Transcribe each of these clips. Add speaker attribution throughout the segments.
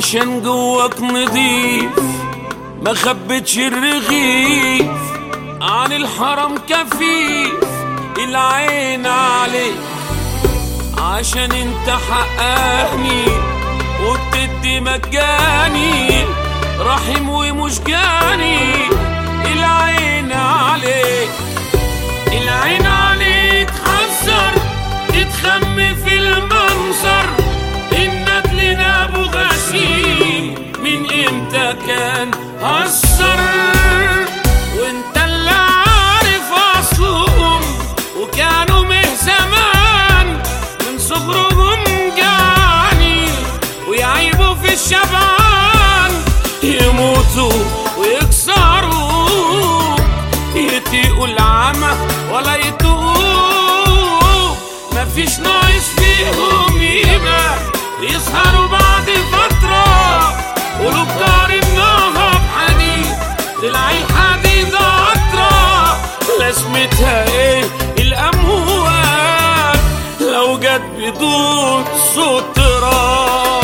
Speaker 1: عشان جواك نضيف ما خبتش الرغيف عن الحرم كفيف العين عليك عشان انت حقاني وبتدي مجاني رحيم ومش جاني العين عليك العين عليك حذر تتخم في المنظر الندل ابو غشيم من امتى كان هزر وانت اللي عارف اصلهم وكانوا من زمان من صغرهم جاني ويعيبوا في الشبعان يموتوا ويكسروا يتيقوا العمى ولا يتوقوا مفيش ناقص فيهم يبقى يسهروا بعد فترة قلوب ضاربناها بحديد تلاقي الحديد قطرة لازمتها ايه الأموال لو جت بدون سترة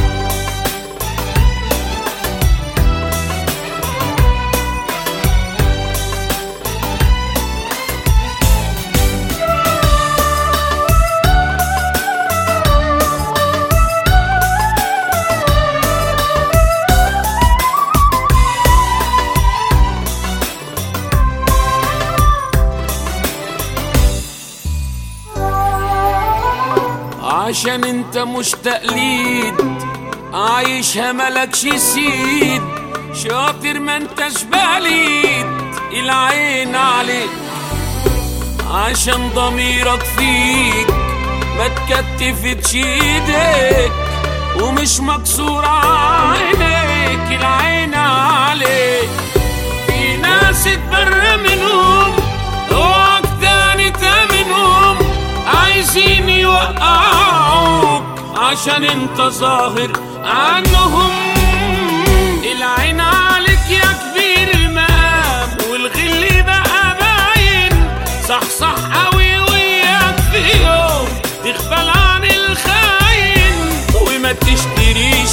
Speaker 1: عشان انت مش تقليد عايشها ملكش سيد شاطر ما انتش بليد العين عليك عشان ضميرك فيك ما تكتفتش ايديك ومش مكسورة عينيك العين عليك في ناس اتبرى منهم اوعك تاني تامنهم عايزين يوقعوك عشان انت ظاهر عنهم العين عليك يا كبير المقام والغل بقى باين صح صح قوي وياك في يوم تغفل عن الخاين وما تشتريش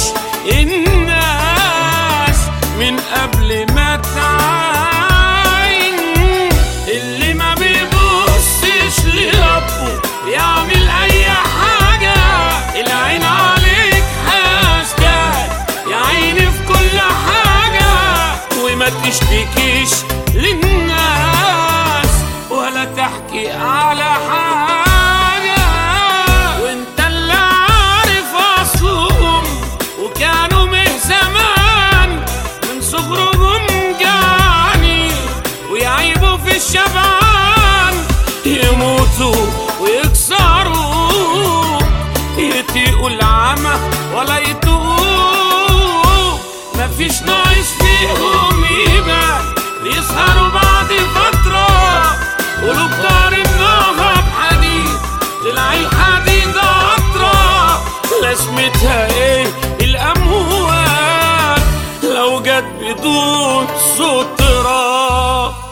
Speaker 1: الناس من قبل ما تعاين اللي ما بيبصش لربه يعمل اي حاجة العين عليك حاسدك يا عيني في كل حاجة وما تشتكيش للناس ولا تحكي على حاجة وانت اللي عارف اصلهم وكانوا من زمان من صغرهم جاني ويعيبوا في الشبعان يموتوا ويكسروا يتيقوا العمى ولا يتوقوا مفيش ناقص فيهم يبقى يسهروا بعد فترة قلوب ضاربناها بحديد تلاقي الحديد قطرة لازمتها ايه الأموال لو جت بدون سترة